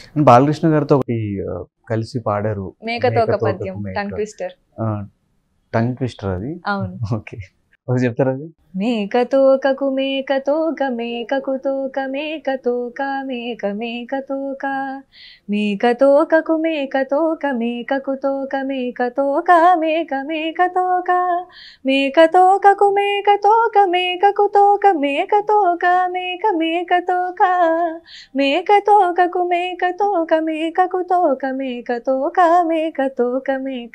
బాలకృష్ణ గారితో ఒకటి ఆ, కలిసి పాడారు మేకతో ఒక మేకతో ఒక పద్యం మేక. టంగ్ ట్విస్టర్ టంగ్ ట్విస్టర్ అది అవును ఓకే ఒకటి చెప్తారా అది మేకతోకకు మేకతోక మేకకు తోక మేకతోక మేక మేకతోక మేకతోకకు మేకతోక మేకకు తోక మేకతోక మేక మేకతోక మేకతోకకు మేకతోక మేకకు తోక మేకతోక మేక మేకతోక మేకతోకకు మేకతోక మేకకు తోక మేకతోక మేకతోక మేక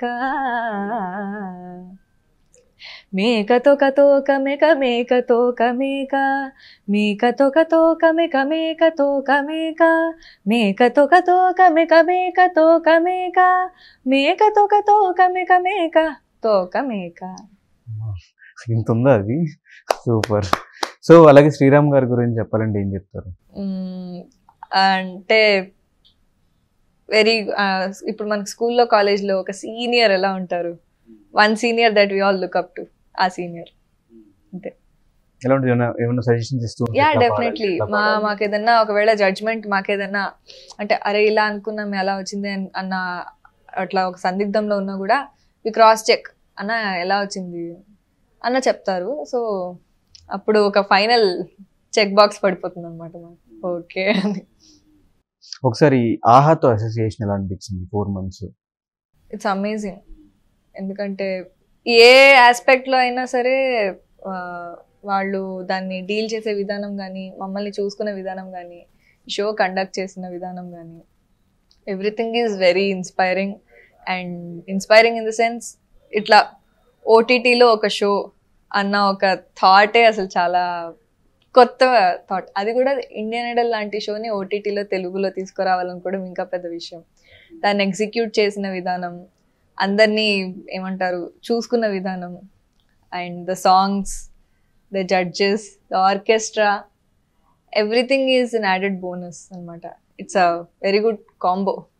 మేకతోక తోక మేక మేకతోక మేక మేకతోక తోక మేక మేకతోక మేక మేకతోక తోక మేక మేకతోక మేక మేకతోక తోక మేక మేక తోక మేక ఇంత ఉందా అది సూపర్ సో అలాగే శ్రీరామ్ గారి గురించి చెప్పాలంటే ఏం చెప్తారు మ్మ్. అంటే వెరీ ఇప్పుడు మనకి స్కూల్లో కాలేజ్లో ఒక సీనియర్ ఎలా ఉంటారు one senior that we all look up to ఆ సీనియర్ ఎలా ఉంటుంది ఏమైనా ఏమైనా సజెషన్స్ ఇస్తూ ఉంటే యా ఇట్లా పాడాలి, డెఫినెట్లీ ఇట్లా మా పాడాలి. మాకు ఏదన్నా ఒకవేళ జడ్జ్మెంట్ మాకేదన్నా అంటే అరే ఇలా అనుకున్నాం ఎలా వచ్చింది అన్- అన్న అట్లా ఒక సందిగ్ధంలో ఉన్నా కూడా వి క్రాస్ చెక్ అన్న ఎలా వచ్చింది అన్న చెప్తారు సో అప్పుడు ఒక ఫైనల్ చెక్ బాక్స్ పడిపోతుంది అనమాట ఓకే అని ఒకసారి ఆహాతో అసోసియేషన్ ఎలా అనిపించింది ఫోర్ మంత్స్ ఇట్స్ అమేజింగ్ ఎందుకంటే ఏ ఆస్పెక్ట్లో అయినా సరే ఆ, వాళ్ళు దాన్ని డీల్ చేసే విధానం కానీ మమ్మల్ని చూసుకునే విధానం కానీ షో కండక్ట్ చేసిన విధానం కానీ everything is very inspiring and inspiring in the sense ఇట్లా ఓటీటీలో ఒక షో అన్న ఒక థాటే అసలు చాలా కొత్త థాట్ అది కూడా ఇండియన్ ఐడల్ లాంటి షోని ఓటీటీలో తెలుగులో తీసుకురావాలనుకోవడం ఇంకా పెద్ద విషయం దాన్ని ఎగ్జిక్యూట్ చేసిన విధానం అందరినీ ఏమంటారు చూసుకున్న విధానం and the songs the judges the orchestra everything is an added bonus అనమాట it's a very good combo